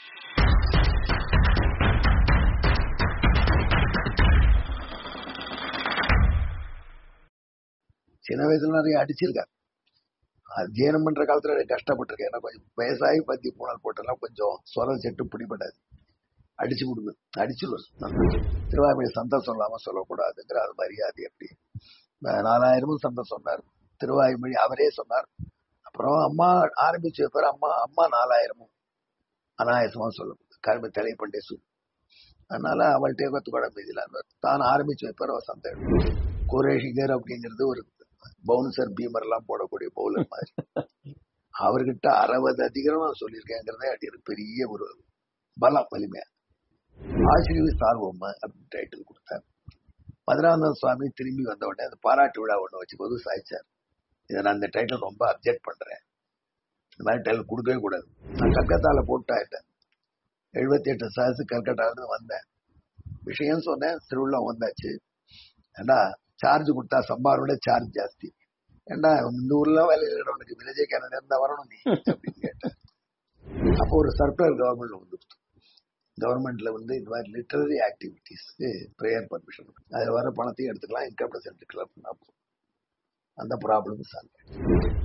சின்ன வயசுல நிறைய அடிச்சிருக்காரு அத்தியனம் பண்ற காலத்துல எனக்கு கஷ்டப்பட்டிருக்கேன் ஏன்னா கொஞ்சம் வயசாகி பத்தி பூனால் போட்டெல்லாம் கொஞ்சம் சொரல் செட்டு பிடிபடாது அடிச்சு கொடுங்க அடிச்சிருவார் திருவாய்மொழி சந்தம் சொல்லாம சொல்லக்கூடாதுங்கிற அது மரியாதை எப்படி நாலாயிரமும் சந்தம் சொன்னார் திருவாய்மொழி அவரே சொன்னார் அப்புறம் அம்மா ஆரம்பிச்சு வைப்பார் அம்மா அம்மா நாலாயிரமும் அனாயசமா சொல்லப்படுது கரும்பு தலைப்பண்டே சு அதனால அவள்கிட்ட கத்துக்கூட மீதியில் தான் ஆரம்பிச்சு வைப்பார் அவர் சந்தம் குரேஷிகர் அப்படிங்கிறது ஒரு பவுன்சர் பீமர் எல்லாம் போடக்கூடிய பவுலர் மாதிரி அவர்கிட்ட அறுபது அதிகாரம் சொல்லியிருக்கேங்கிறதே அடி பெரிய ஒரு பலம் வலிமையா ஆசிரியர் சார்வோம் அப்படின்னு டைட்டில் கொடுத்தார் மதுராந்தக சுவாமி திரும்பி வந்த உடனே அந்த பாராட்டு விழா ஒண்ணு வச்சு போது சாய்ச்சார் இதை நான் இந்த டைட்டில் ரொம்ப அப்செக்ட் பண்றேன் இந்த மாதிரி டைட்டில் கொடுக்கவே கூடாது நான் கல்கத்தால போட்டாயிட்டேன் எழுபத்தி எட்டு சாசு கல்கட்டால இருந்து வந்தேன் விஷயம் சொன்னேன் திருவிழா வந்தாச்சு ஏண்டா சார்ஜ் கொடுத்தா சம்பாரோட சார்ஜ் ஜாஸ்தி ஏண்டா இந்த ஊர்ல வேலை உனக்கு வில்லேஜே கேனடா இருந்தா வரணும் நீ அப்படின்னு கேட்டேன் அப்போ ஒரு சர்க்குலர் கவர்மெண்ட் வந்துருச்சு கவர்மெண்ட்ல வந்து இந்த மாதிரி லிட்டரரி ஆக்டிவிட்டிஸ்க்கு ப்ரேயர் பர்மிஷன் அதுல வர பணத்தையும் எடுத்துக்கலாம் இன்கம் டேக்ஸ் எடுத்துக்கலாம் அந்த ப்ராப்ளம் சால்வ்